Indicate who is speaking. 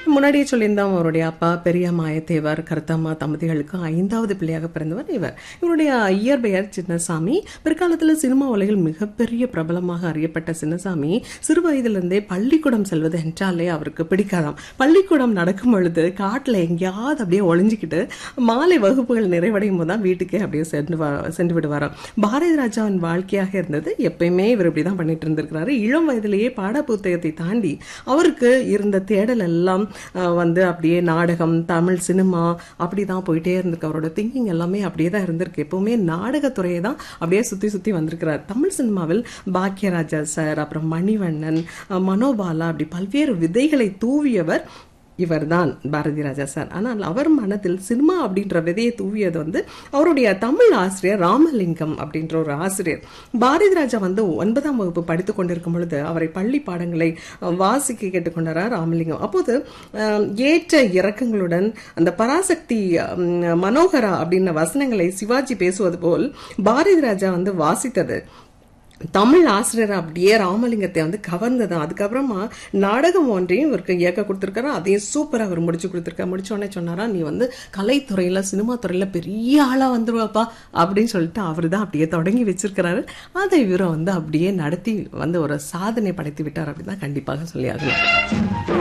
Speaker 1: முன்னாடியே சொல்லியிருந்தோம் அவருடைய அப்பா பெரிய மாயத்தேவர் கருத்தம்மா தம்பதிகளுக்கு ஐந்தாவது பிள்ளையாக பிறந்தவர் இவர் இவருடைய இயற்பெயர் சின்னசாமி பிற்காலத்தில் சினிமா உலகில் மிகப்பெரிய பிரபலமாக அறியப்பட்ட சின்னசாமி சிறு வயதிலிருந்தே பள்ளிக்கூடம் செல்வது என்றாலே அவருக்கு பிடிக்காதாம் பள்ளிக்கூடம் நடக்கும் பொழுது காட்டில் எங்கேயாவது அப்படியே ஒளிஞ்சிக்கிட்டு மாலை வகுப்புகள் நிறைவடையும் போது தான் வீட்டுக்கே அப்படியே சென்று வா- சென்று விடுவாராம் பாரதி ராஜாவின் வாழ்க்கையாக இருந்தது எப்பயுமே இவர் இப்படி தான் பண்ணிட்டு இருந்திருக்கிறாரு இளம் வயதிலேயே பாட புத்தகத்தை தாண்டி அவருக்கு இருந்த தேடல் எல்லாம் அஹ், வந்து அப்படியே நாடகம் தமிழ் சினிமா அப்படி தான் போயிட்டே இருந்திருக்கு அவரோட திங்கிங் எல்லாமே அப்படியே தான் இருந்திருக்கு எப்பவுமே நாடகத்துறையை தான் அப்படியே சுற்றி சுற்றி வந்திருக்கிறார் தமிழ் சினிமாவில் பாக்யராஜா சார் அப்புறம் மணிவண்ணன் அஹ், மனோபாலா அப்படி பல்வேறு விதைகளை தூவியவர் இவர்தான் பாரதி ராஜா சார் ஆனால் அவர் மனதில் சினிமா அப்படின்ற விதையை தூவியது வந்து அவருடைய தமிழ் ஆசிரியர் ராமலிங்கம் அப்படின்ற ஒரு ஆசிரியர் பாரதி ராஜா வந்து ஒன்பதாம் வகுப்பு படித்து கொண்டிருக்கும் பொழுது அவரை பள்ளி பாடங்களை அஹ், வாசிக்க கேட்டுக்கொண்டாரா ராமலிங்கம் அப்போது அஹ், ஏற்ற இறக்கங்களுடன் அந்த பராசக்தி அஹ், மனோகரா அப்படின்ன வசனங்களை சிவாஜி பேசுவது போல் பாரதி ராஜா வந்து வாசித்தது தமிழ் ஆசிரியர் அப்படியே ராமலிங்கத்தை வந்து கவர்ந்தது அதுக்கப்புறமா நாடகம் ஒன்றையும் இவருக்கு இயக்க கொடுத்துருக்காரு அதையும் சூப்பராக அவர் முடிச்சு கொடுத்துருக்காரு முடிச்ச உடனே சொன்னாரா நீ வந்து கலைத்துறையில சினிமா துறையில பெரிய ஆளா வந்துருவாப்பா அப்படின்னு சொல்லிட்டு அவர் தான் அப்படியே தொடங்கி வச்சிருக்கிறாரு அதை இவரை வந்து அப்படியே நடத்தி வந்து ஒரு சாதனை படைத்து விட்டார் அப்படின்னு தான் கண்டிப்பாக சொல்லி ஆகணும்